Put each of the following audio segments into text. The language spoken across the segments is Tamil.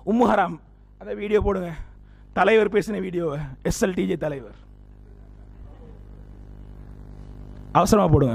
உம்மு ஹராம் அந்த வீடியோ போடுங்க தலைவர் பேசின வீடியோவை எஸ்எல்டிஜே தலைவர் அவசரமா போடுங்க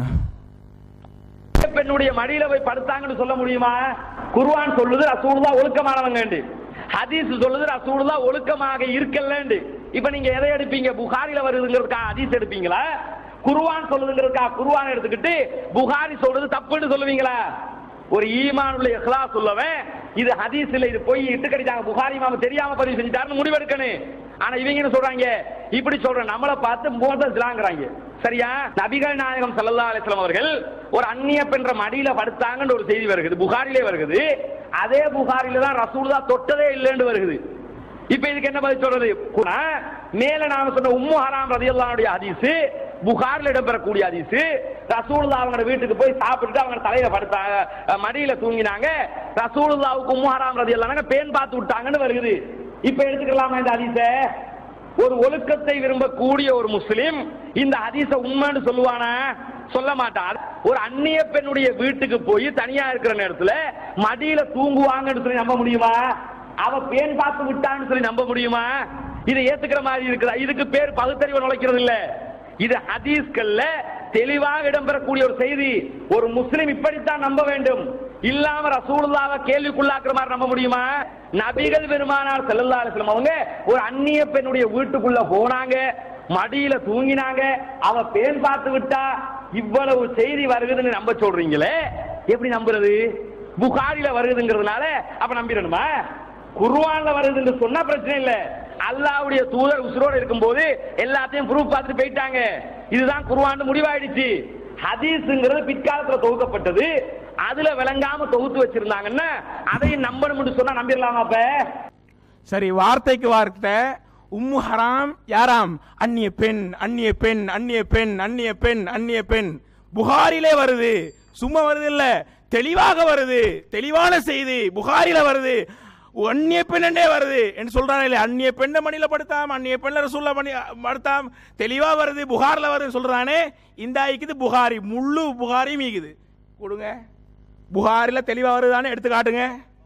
பெண்ணுடைய மடியில போய் படுத்தாங்கன்னு சொல்ல முடியுமா குர்ஆன் சொல்லுது ரசூலுல்லா ஒழுக்கமானவங்க ஹதீஸ் சொல்லுது ரசூலுல்லா ஒழுக்கமாக இருக்கலன்னு இப்ப நீங்க எதை எடுப்பீங்க புகாரில வருதுங்கிறதுக்கா ஹதீஸ் எடுப்பீங்களா குர்ஆன் சொல்லுதுங்கிறதுக்கா குர்ஆன் எடுத்துக்கிட்டு புகாரி சொல்றது தப்புன்னு சொல்லுவீங்களா ஒரு ஈமான் உள்ள இஹ்லாஸ் சொல்லவன் இது ஹதீஸ் இல்ல இது போய் இட்டு கடிச்சாங்க புகாரி மாம தெரியாம பதிவு செஞ்சுட்டாருன்னு முடிவெடுக்கணும் ஆனா இவங்க என்ன சொல்றாங்க இப்படி சொல்ற நம்மளை பார்த்து மோதலாங்கிறாங்க சரியா நபிகள் நாயகம் ஸல்லல்லாஹு அலைஹி வஸல்லம் அவர்கள் ஒரு அந்நிய பெண்ற மடியில படுத்தாங்கன்னு ஒரு செய்தி வருகிறது புகாரிலே வருகிறது அதே புகாரில தான் ரசூலுல்லா தொட்டதே இல்லைன்னு வருகிறது இப்ப இதுக்கு என்ன பதில் சொல்றது குனா, மேல நாம சொன்ன உம்மு ஹராம் ரதியல்லாஹுடைய ஹதீஸ் புகார்ல இடம்பெறக்கூடிய ஹதீஸ் ரசூலுல்லாஹ் அவங்க வீட்டுக்கு போய் சாப்பிட்டுட்டு அவங்க தலையில படுத்தாங்க அஹ், மடியில தூங்கினாங்க ரசூலுல்லாவுக்கு உம்மு ஹராம் ரதியல்லாஹு பேன் பார்த்து விட்டாங்கன்னு வருகிறது இப்ப எடுத்துக்கலாமா இந்த ஹதீஸை ஒரு ஒழுக்கத்தை விரும்பக்கூடிய ஒரு முஸ்லிம் இந்த ஹதீஸ உண்மைன்னு சொல்லுவானா சொல்ல மாட்டான் ஒரு அந்நிய பெண்ணுடைய வீட்டுக்கு போய் தனியா இருக்கிற நேரத்துல மடியில தூங்குவாங்கன்னு சொல்லி நம்ப முடியுமா அவ பேன் பார்த்து விட்டான்னு சொல்லி நம்ப முடியுமா இதை ஏத்துக்கிற மாதிரி இருக்குதா இதுக்கு பேர் பகுத்தறிவு நுழைக்கிறது இல்ல இது ஹதீஸ்கள்ல தெளிவாக இடம்பெறக்கூடிய ஒரு செய்தி ஒரு முஸ்லிம் இப்படித்தான் நம்ப வேண்டும் இல்லாம ரசூலுல்லாவை கேள்விக்குள்ளாக்குற மாதிரி நம்ப முடியுமா நபிகள் பெருமானார் ஸல்லல்லாஹு அலைஹி வஸல்லம் அவங்க ஒரு அந்நிய பெண்ணுடைய வீட்டுக்குள்ள போனாங்க மடியில தூங்கினாங்க அவ பேன் பார்த்து விட்டா இவ்வளவு செய்தி வருகுதுன்னு நம்ப சொல்றீங்களே எப்படி நம்புறது புகாரில வருகுதுங்கிறதுனால அப்ப நம்பிடணுமா குர்ஆன்ல வருதுன்னு சொன்னா பிரச்சனை இல்ல அல்லாஹ்வுடைய தூதர் உசுரோட இருக்கும்போது எல்லாத்தையும் ப்ரூஃப் பார்த்துட்டு போயிட்டாங்க இதுதான் குர்ஆன் முடிவாயிடுச்சு ஹதீஸ்ங்கிறது பிற்காலத்துல தொகுக்கப்பட்டது அதுல விளங்காம தொகுத்து வச்சிருந்தாங்கன்னா அதையும் நம்பணும்னு சொன்னா நம்பிடலாமா அப்ப சரி வார்த்தைக்கு வார்த்தை உம்மு ஹராம் யாராம் அந்நிய பெண் அந்நிய பெண் அந்நிய பெண் அந்நிய பெண் அந்நிய பெண் புகாரிலே வருது சும்மா வருது இல்ல தெளிவாக வருது தெளிவான செய்தி புகாரில வருது அந்நிய பெண்ணே வருது என்று சொல்றானே இல்ல அந்நிய பெண்ணை மணியில படுத்தாம் அந்நிய பெண்ண ரசூல்லா மணி படுத்தாம் தெளிவா வருது புகார்ல வருது சொல்றானே இந்த ஆயிக்குது புகாரி முழு புகாரி மீக்குது கொடுங்க புகாரில தெளிவா வருதானே எடுத்து காட்டுங்க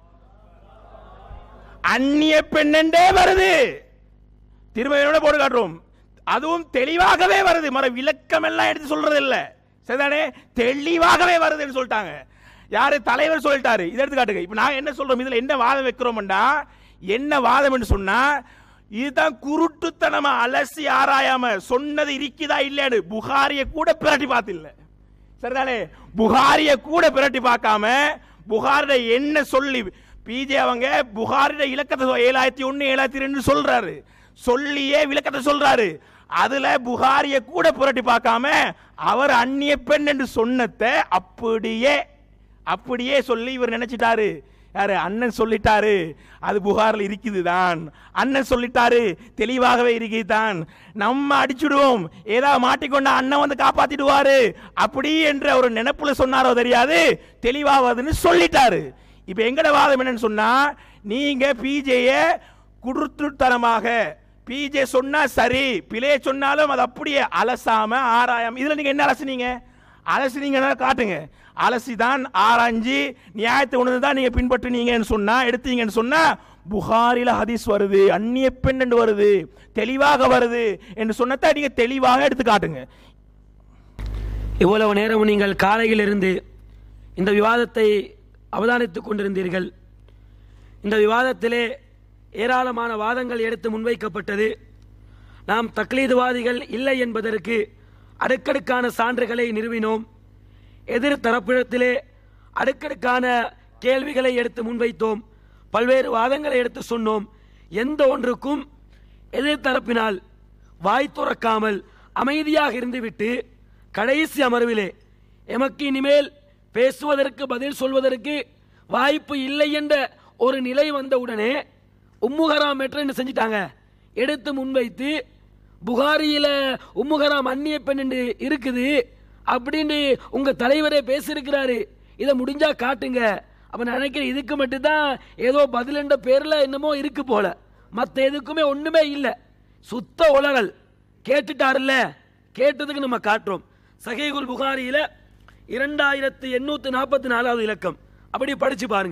அந்நிய பெண்ணென்றே வருது திருமையோட போட்டு காட்டுறோம் அதுவும் தெளிவாகவே வருது மற விளக்கம் எல்லாம் எடுத்து சொல்றது இல்ல சரிதானே தெளிவாகவே வருதுன்னு சொல்லிட்டாங்க யாரு தலைவர் சொல்லிட்டாரு இதை எடுத்து காட்டுங்க இப்ப நாங்க என்ன சொல்றோம் இதுல என்ன வாதம் வைக்கிறோம்டா என்ன வாதம் சொன்னா இதுதான் குருட்டுத்தனமா அலசி ஆராயாம சொன்னது இருக்குதா இல்லையான்னு புகாரிய கூட பிரட்டி பார்த்து இல்ல சரிதானே புகாரிய கூட பிரட்டி பார்க்காம புகாரிட என்ன சொல்லி பிஜே அவங்க புகாரிட இலக்கத்தை சொ- ஏழாயிரத்தி ஒன்னு ஏழாயிரத்தி ரெண்டு சொல்றாரு சொல்லியே விளக்கத்தை சொல்றாரு அதுல புகாரிய கூட புரட்டி பார்க்காம அவர் அந்நிய பெண் என்று சொன்னதை அப்படியே அப்படியே சொல்லி இவர் நினைச்சிட்டாரு யாரு அண்ணன் சொல்லிட்டாரு அது புகாரில் இருக்குது தான் அண்ணன் சொல்லிட்டாரு தெளிவாகவே இருக்குது தான் நம்ம அடிச்சுடுவோம் ஏதாவது மாட்டிக்கொண்ட அண்ணன் வந்து காப்பாத்திடுவாரு அப்படி என்ற ஒரு நினைப்புல சொன்னாரோ தெரியாது தெளிவாவதுன்னு சொல்லிட்டாரு இப்ப எங்கட வாதம் என்னன்னு சொன்னா நீங்க பிஜேய குடுத்துத்தனமாக பிஜே சொன்னா சரி பிழைய சொன்னாலும் அது அப்படியே அலசாம ஆராயாம இதுல நீங்க என்ன அலசுனீங்க அலசுனீங்கன்னா காட்டுங்க அலசி தான் ஆராய்ஞ்சு நியாயத்தை உணர்ந்து தான் நீங்க பின்பற்றுனீங்கன்னு சொன்னா எடுத்தீங்கன்னு சொன்னா புகாரில ஹதீஸ் வருது அந்நிய பெண் என்று வருது தெளிவாக வருது என்று சொன்னதை நீங்க தெளிவாக எடுத்து காட்டுங்க இவ்வளவு நேரம் நீங்கள் காலையிலிருந்து இந்த விவாதத்தை அவதானித்துக் கொண்டிருந்தீர்கள் இந்த விவாதத்திலே ஏராளமான வாதங்கள் எடுத்து முன்வைக்கப்பட்டது நாம் தக்லீதுவாதிகள் இல்லை என்பதற்கு அடுக்கடுக்கான சான்றுகளை நிறுவினோம் எதிர் தரப்பிடத்திலே அடுக்கடுக்கான கேள்விகளை எடுத்து முன்வைத்தோம் பல்வேறு வாதங்களை எடுத்து சொன்னோம் எந்த ஒன்றுக்கும் எதிர் தரப்பினால் வாய் துறக்காமல் அமைதியாக இருந்துவிட்டு கடைசி அமர்விலே எமக்கு இனிமேல் பேசுவதற்கு பதில் சொல்வதற்கு வாய்ப்பு இல்லை என்ற ஒரு நிலை வந்தவுடனே உம்முகராம் என்ற என்ன செஞ்சிட்டாங்க எடுத்து முன்வைத்து புகாரியில உம்முகராம் அந்நிய பெண் என்று இருக்குது அப்படின்னு உங்க தலைவரே பேசியிருக்கிறாரு இதை முடிஞ்சா காட்டுங்க அப்ப நான் நினைக்கிறேன் இதுக்கு மட்டும்தான் ஏதோ பதில் என்ற பேர்ல என்னமோ இருக்கு போல மத்த எதுக்குமே ஒண்ணுமே இல்லை சுத்த உலகல் கேட்டுட்டாருல்ல கேட்டதுக்கு நம்ம காட்டுறோம் சஹீகுல் புகாரியில இரண்டாயிரத்து எண்ணூத்தி நாற்பத்தி நாலாவது இலக்கம் அப்படி படிச்சு பாருங்க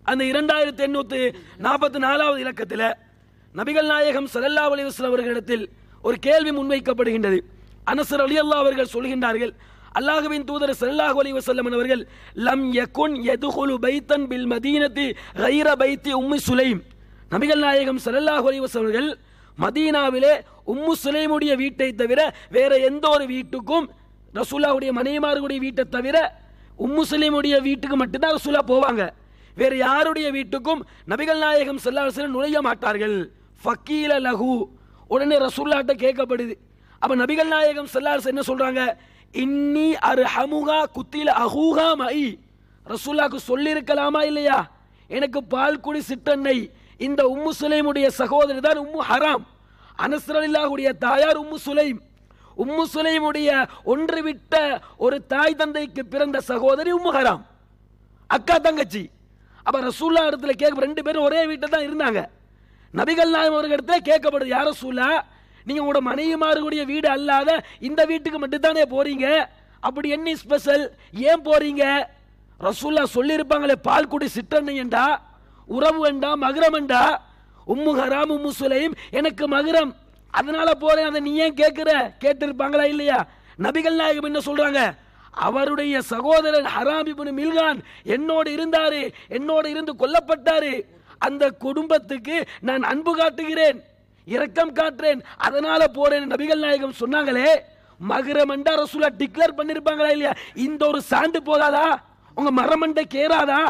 அந்த இரண்டாயிரத்தி எண்ணூத்தி நாற்பத்தி நாலாவது இலக்கத்தில் நபிகள் நாயகம் ஸல்லல்லாஹு அலைஹி வஸல்லம் அவர்களிடத்தில் ஒரு கேள்வி முன்வைக்கப்படுகின்றது அனசர் அலி அல்லாஹ் அவர்கள் சொல்கின்றார்கள் அல்லாஹுவின் தூதர் ஸல்லல்லாஹு அலைஹி வஸல்லம் அவர்கள் லம் யகுன் யதுகுலு பைத்தன் பில் மதீனத்தி கைர பைத்தி உம்மி சுலைம் நபிகள் நாயகம் ஸல்லல்லாஹு அலைஹி வஸல்லம் அவர்கள் மதீனாவிலே உம்மு சுலைமுடைய வீட்டை தவிர வேற எந்த ஒரு வீட்டுக்கும் ரசூலாவுடைய மனைவிமார்களுடைய வீட்டை தவிர உம்மு சுலைமுடைய வீட்டுக்கு மட்டும்தான் ரசூலா போவாங்க வேற யாருடைய வீட்டுக்கும் நபிகள் நாயகம் ஸல்லல்லாஹு அலைஹி வஸல்லம் நுழைய மாட்டார்கள் ஃபக்கீல லஹு உடனே ரசூல்லாட்ட கேட்கப்படுது அப்ப நபிகள் நாயகம் ஸல்லல்லாஹு அலைஹி வஸல்லம் என்ன சொல்றாங்க இன்னி அர்ஹமுகா குத்தில அஹூகா மை ரசூல்லாக்கு சொல்லியிருக்கலாமா இல்லையா எனக்கு பால் குடி சிட்டன்னை இந்த உம்மு சுலைமுடைய சகோதரி தான் உம்மு ஹராம் அனஸ்ரலில்லாஹுடைய தாயார் உம்மு சுலைம் உம்மு சுலைமுடைய ஒன்று விட்ட ஒரு தாய் தந்தைக்கு பிறந்த சகோதரி உம்மு ஹராம் அக்கா தங்கச்சி அப்ப ரசூல்லா இடத்துல கேட்க ரெண்டு பேரும் ஒரே வீட்டில் தான் இருந்தாங்க நபிகள் நாயம் அவர்கள் இடத்துல கேட்கப்படுது யார ரசூலா நீங்க உங்களோட மனைவிமார்களுடைய வீடு அல்லாத இந்த வீட்டுக்கு மட்டும்தானே போறீங்க அப்படி என்ன ஸ்பெஷல் ஏன் போறீங்க ரசூல்லா சொல்லியிருப்பாங்களே பால் குடி சிற்றன்னையண்டா உறவு வேண்டா மகரம் வேண்டா உம்மு ஹராம் உம்மு சுலைம் எனக்கு மகரம் அதனால போறேன் அதை நீ ஏன் கேட்கிற கேட்டிருப்பாங்களா இல்லையா நபிகள் நாயகம் என்ன சொல்றாங்க அவருடைய சகோதரன் ஹராம் இப்னு மில்கான் என்னோடு இருந்தாரு என்னோடு இருந்து கொல்லப்பட்டாரு அந்த குடும்பத்துக்கு நான் அன்பு காட்டுகிறேன் இரக்கம் காட்டுறேன் அதனால போறேன் நபிகள் நாயகம் சொன்னாங்களே மகரமண்டா ரசூலா டிக்ளேர் பண்ணிருப்பாங்களா இல்லையா இந்த ஒரு சான்று போதாதா உங்க மரமண்டை கேராதா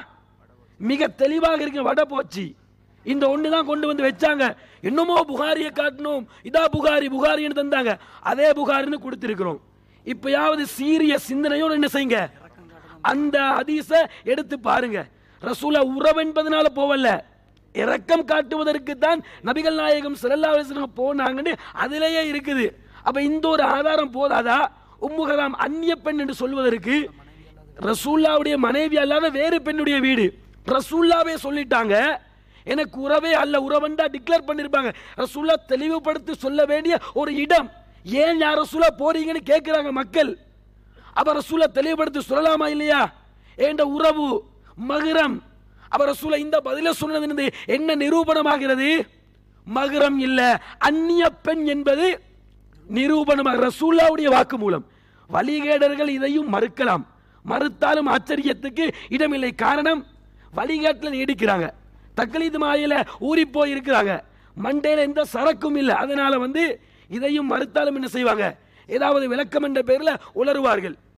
மிக தெளிவாக இருக்க வட போச்சு இந்த ஒன்று தான் கொண்டு வந்து வச்சாங்க என்னமோ புகாரியை காட்டணும் இதா புகாரி புகாரின்னு தந்தாங்க அதே புகாரின்னு கொடுத்திருக்கிறோம் இப்பயாவது சீரிய சிந்தனையோடு என்ன செய்யுங்க அந்த ஹதீஸ எடுத்து பாருங்க ரசூலா உறவு என்பதனால போவல்ல இரக்கம் காட்டுவதற்கு தான் நபிகள் நாயகம் ஸல்லல்லாஹு அலைஹி வஸல்லம் போனாங்கன்னு அதிலேயே இருக்குது அப்ப இந்த ஒரு ஆதாரம் போதாதா உம்முகலாம் அந்நிய பெண் என்று சொல்வதற்கு ரசூல்லாவுடைய மனைவி அல்லாத வேறு பெண்ணுடைய வீடு ரசூல்லாவே சொல்லிட்டாங்க எனக்கு உறவே அல்ல உறவண்டா டிக்ளேர் பண்ணிருப்பாங்க ரசூல்லா தெளிவுபடுத்தி சொல்ல வேண்டிய ஒரு இடம் ஏன் யார் ரசூலா போறீங்கன்னு கேட்கிறாங்க மக்கள் அப்ப ரசூலா தெளிவுபடுத்தி சொல்லலாமா இல்லையா ஏண்ட உறவு மகரம் அப்ப ரசூலா இந்த பதில சொன்னது என்ன நிரூபணமாகிறது மகரம் இல்ல அந்நிய பெண் என்பது நிரூபணமாக ரசூல்லாவுடைய வாக்கு மூலம் வழிகேடர்கள் இதையும் மறுக்கலாம் மறுத்தாலும் ஆச்சரியத்துக்கு இடமில்லை காரணம் வழிகாட்டில் நீடிக்கிறாங்க தக்லீது மாயில ஊறி போய் இருக்கிறாங்க மண்டையில எந்த சரக்கும் இல்லை அதனால வந்து இதையும் மறுத்தாலும் என்ன செய்வாங்க ஏதாவது விளக்கம் என்ற பேர்ல உளறுவார்கள்